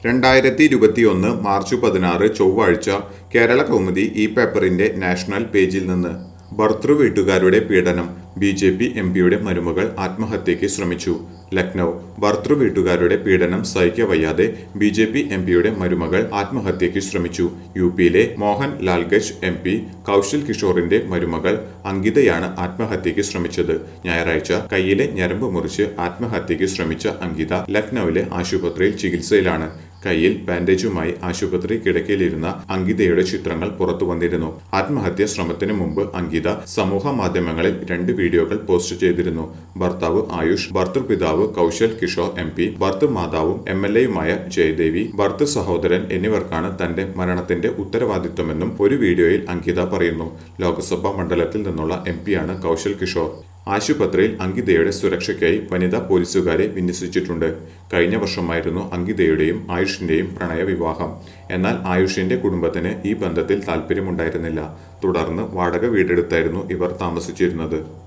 രണ്ടായിരത്തി ഇരുപത്തിയൊന്ന് മാർച്ച് പതിനാറ് ചൊവ്വാഴ്ച കേരള കൗമുദി ഈ പേപ്പറിന്റെ നാഷണൽ പേജിൽ നിന്ന് ഭർത്തൃ വീട്ടുകാരുടെ പീഡനം ബി ജെ പി എം പിയുടെ മരുമകൾ ആത്മഹത്യയ്ക്ക് ശ്രമിച്ചു ലക്നൗ ഭർത്തൃ വീട്ടുകാരുടെ പീഡനം സഹിക്കവയ്യാതെ ബി ജെ പി എം പിയുടെ മരുമകൾ ആത്മഹത്യയ്ക്ക് ശ്രമിച്ചു യു പിയിലെ മോഹൻ ലാൽഗഞ്ച് എം പി കൗശൽ കിഷോറിന്റെ മരുമകൾ അങ്കിതയാണ് ആത്മഹത്യയ്ക്ക് ശ്രമിച്ചത് ഞായറാഴ്ച കയ്യിലെ ഞരമ്പ് മുറിച്ച് ആത്മഹത്യയ്ക്ക് ശ്രമിച്ച അങ്കിത ലക്നൌവിലെ ആശുപത്രിയിൽ ചികിത്സയിലാണ് കയ്യിൽ ബാൻഡേജുമായി ആശുപത്രി കിടക്കയിലിരുന്ന അങ്കിതയുടെ ചിത്രങ്ങൾ പുറത്തു വന്നിരുന്നു ആത്മഹത്യാ ശ്രമത്തിന് മുമ്പ് അങ്കിത സമൂഹ മാധ്യമങ്ങളിൽ രണ്ട് വീഡിയോകൾ പോസ്റ്റ് ചെയ്തിരുന്നു ഭർത്താവ് ആയുഷ് ഭർത്തൃപിതാവ് കൗശൽ കിഷോർ എം പി ഭർത്തൃമാതാവും എം എൽ എയുമായ ജയദേവി ഭർത്തൃ സഹോദരൻ എന്നിവർക്കാണ് തന്റെ മരണത്തിന്റെ ഉത്തരവാദിത്വമെന്നും ഒരു വീഡിയോയിൽ അങ്കിത പറയുന്നു ലോക്സഭാ മണ്ഡലത്തിൽ നിന്നുള്ള എം പിയാണ് കൗശൽ കിഷോർ ആശുപത്രിയിൽ അങ്കിതയുടെ സുരക്ഷയ്ക്കായി വനിതാ പോലീസുകാരെ വിന്യസിച്ചിട്ടുണ്ട് കഴിഞ്ഞ വർഷമായിരുന്നു അങ്കിതയുടെയും ആയുഷിന്റെയും പ്രണയവിവാഹം എന്നാൽ ആയുഷിന്റെ കുടുംബത്തിന് ഈ ബന്ധത്തിൽ താല്പര്യമുണ്ടായിരുന്നില്ല തുടർന്ന് വാടക വീടെടുത്തായിരുന്നു ഇവർ താമസിച്ചിരുന്നത്